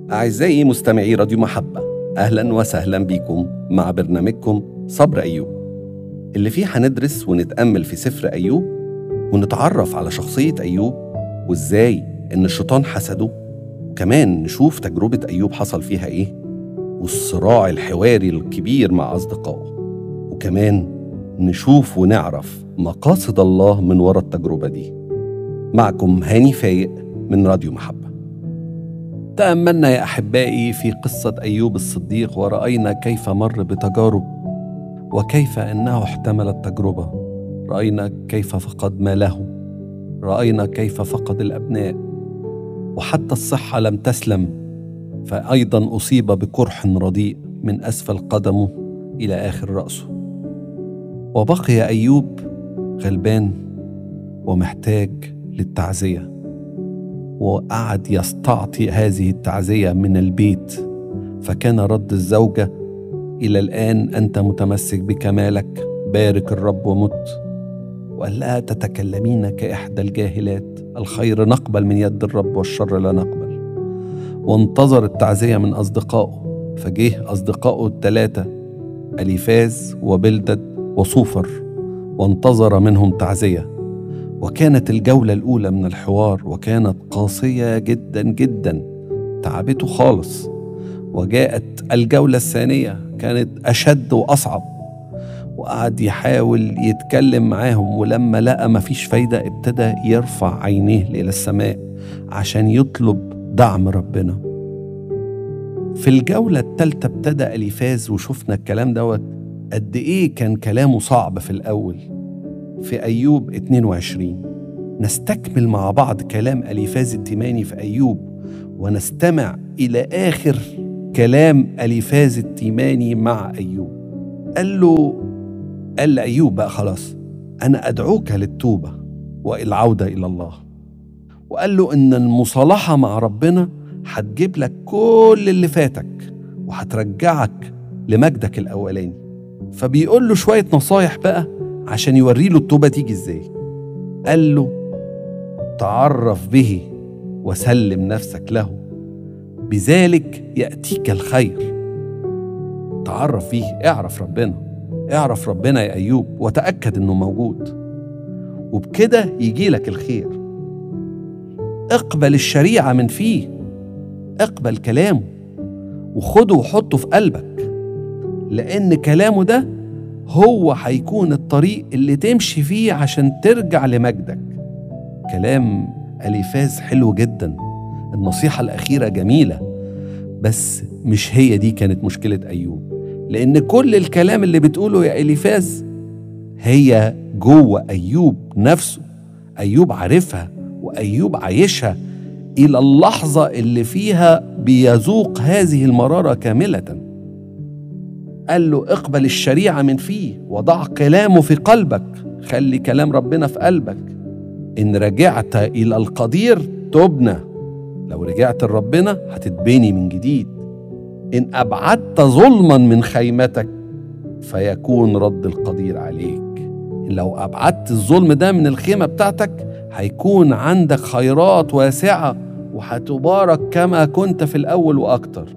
أعزائي مستمعي راديو محبة أهلا وسهلا بكم مع برنامجكم صبر أيوب اللي فيه هندرس ونتأمل في سفر أيوب ونتعرف على شخصية أيوب وإزاي إن الشيطان حسده وكمان نشوف تجربة أيوب حصل فيها إيه والصراع الحواري الكبير مع أصدقائه وكمان نشوف ونعرف مقاصد الله من وراء التجربة دي معكم هاني فايق من راديو محبة تأملنا يا أحبائي في قصة أيوب الصديق ورأينا كيف مر بتجارب وكيف أنه احتمل التجربة رأينا كيف فقد ماله رأينا كيف فقد الأبناء وحتى الصحة لم تسلم فأيضا أصيب بقرح رديء من أسفل قدمه إلى آخر رأسه وبقي أيوب غلبان ومحتاج للتعزية وقعد يستعطي هذه التعزية من البيت فكان رد الزوجة إلى الآن أنت متمسك بكمالك بارك الرب ومت وقال لها تتكلمين كإحدى الجاهلات الخير نقبل من يد الرب والشر لا نقبل وانتظر التعزية من أصدقائه فجه أصدقائه الثلاثة أليفاز وبلدد وصوفر وانتظر منهم تعزيه وكانت الجوله الاولى من الحوار وكانت قاسيه جدا جدا تعبته خالص وجاءت الجوله الثانيه كانت اشد واصعب وقعد يحاول يتكلم معاهم ولما لقى مفيش فايده ابتدى يرفع عينيه الى السماء عشان يطلب دعم ربنا في الجولة الثالثة ابتدى أليفاز وشفنا الكلام دوت قد إيه كان كلامه صعب في الأول في أيوب 22 نستكمل مع بعض كلام أليفاز التيماني في أيوب ونستمع إلى آخر كلام أليفاز التيماني مع أيوب قال له قال لأيوب بقى خلاص أنا أدعوك للتوبة والعودة إلى الله وقال له إن المصالحة مع ربنا هتجيب لك كل اللي فاتك وهترجعك لمجدك الأولاني فبيقول له شوية نصايح بقى عشان يوري له التوبة تيجي ازاي قال له تعرف به وسلم نفسك له بذلك يأتيك الخير تعرف فيه اعرف ربنا اعرف ربنا يا أيوب وتأكد إنه موجود وبكده يجي لك الخير اقبل الشريعة من فيه اقبل كلامه وخده وحطه في قلبك لأن كلامه ده هو هيكون الطريق اللي تمشي فيه عشان ترجع لمجدك كلام أليفاز حلو جدا النصيحة الأخيرة جميلة بس مش هي دي كانت مشكلة أيوب لأن كل الكلام اللي بتقوله يا أليفاز هي جوه أيوب نفسه أيوب عارفها وأيوب عايشها إلى اللحظة اللي فيها بيذوق هذه المرارة كاملة قال له اقبل الشريعة من فيه وضع كلامه في قلبك خلي كلام ربنا في قلبك إن رجعت إلى القدير تبنى لو رجعت لربنا هتتبني من جديد إن أبعدت ظلما من خيمتك فيكون رد القدير عليك لو أبعدت الظلم ده من الخيمة بتاعتك هيكون عندك خيرات واسعة وهتبارك كما كنت في الأول وأكتر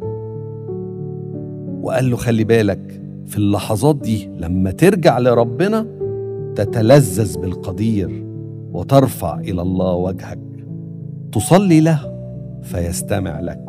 وقال له خلي بالك في اللحظات دي لما ترجع لربنا تتلذذ بالقدير وترفع الى الله وجهك تصلي له فيستمع لك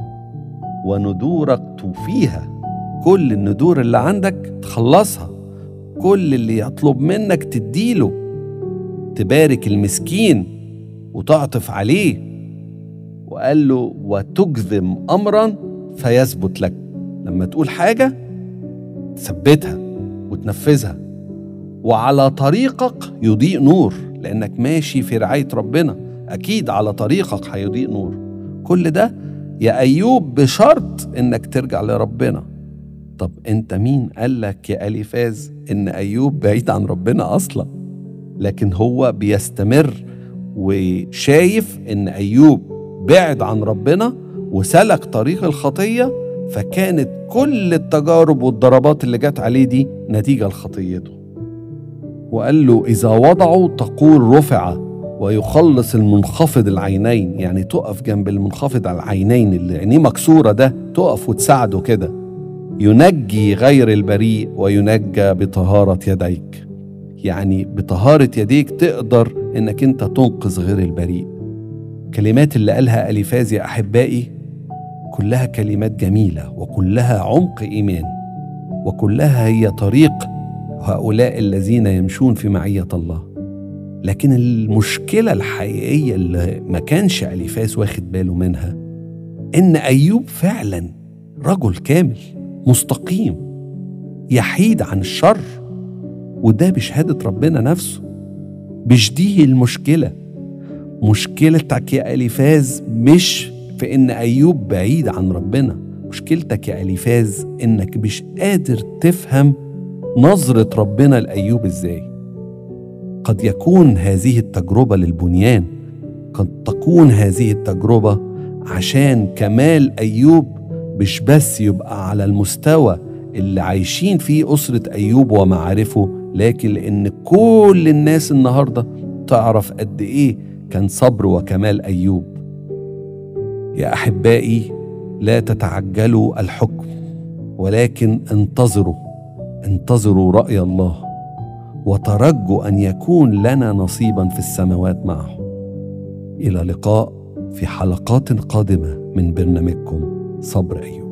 وندورك توفيها كل الندور اللي عندك تخلصها كل اللي يطلب منك تديله تبارك المسكين وتعطف عليه وقال له وتجذم امرا فيثبت لك لما تقول حاجة تثبتها وتنفذها وعلى طريقك يضيء نور لأنك ماشي في رعاية ربنا أكيد على طريقك هيضيء نور كل ده يا أيوب بشرط إنك ترجع لربنا طب أنت مين قال لك يا أليفاز إن أيوب بعيد عن ربنا أصلا لكن هو بيستمر وشايف إن أيوب بعد عن ربنا وسلك طريق الخطيه فكانت كل التجارب والضربات اللي جت عليه دي نتيجة لخطيته وقال له إذا وضعوا تقول رفع ويخلص المنخفض العينين يعني تقف جنب المنخفض على العينين اللي عينيه مكسورة ده تقف وتساعده كده ينجي غير البريء وينجى بطهارة يديك يعني بطهارة يديك تقدر انك انت تنقذ غير البريء كلمات اللي قالها أليفاز يا أحبائي كلها كلمات جميلة وكلها عمق إيمان وكلها هي طريق هؤلاء الذين يمشون في معية الله لكن المشكلة الحقيقية اللي ما كانش أليفاز واخد باله منها إن أيوب فعلا رجل كامل مستقيم يحيد عن الشر وده بشهادة ربنا نفسه مش دي المشكلة مشكلتك يا أليفاز مش في إن أيوب بعيد عن ربنا مشكلتك يا أليفاز إنك مش قادر تفهم نظرة ربنا لأيوب إزاي قد يكون هذه التجربة للبنيان قد تكون هذه التجربة عشان كمال أيوب مش بس يبقى على المستوى اللي عايشين فيه أسرة أيوب ومعارفه لكن لأن كل الناس النهاردة تعرف قد إيه كان صبر وكمال أيوب يا أحبائي لا تتعجلوا الحكم ولكن انتظروا انتظروا رأي الله وترجوا أن يكون لنا نصيبا في السماوات معه إلى لقاء في حلقات قادمة من برنامجكم صبر أيوب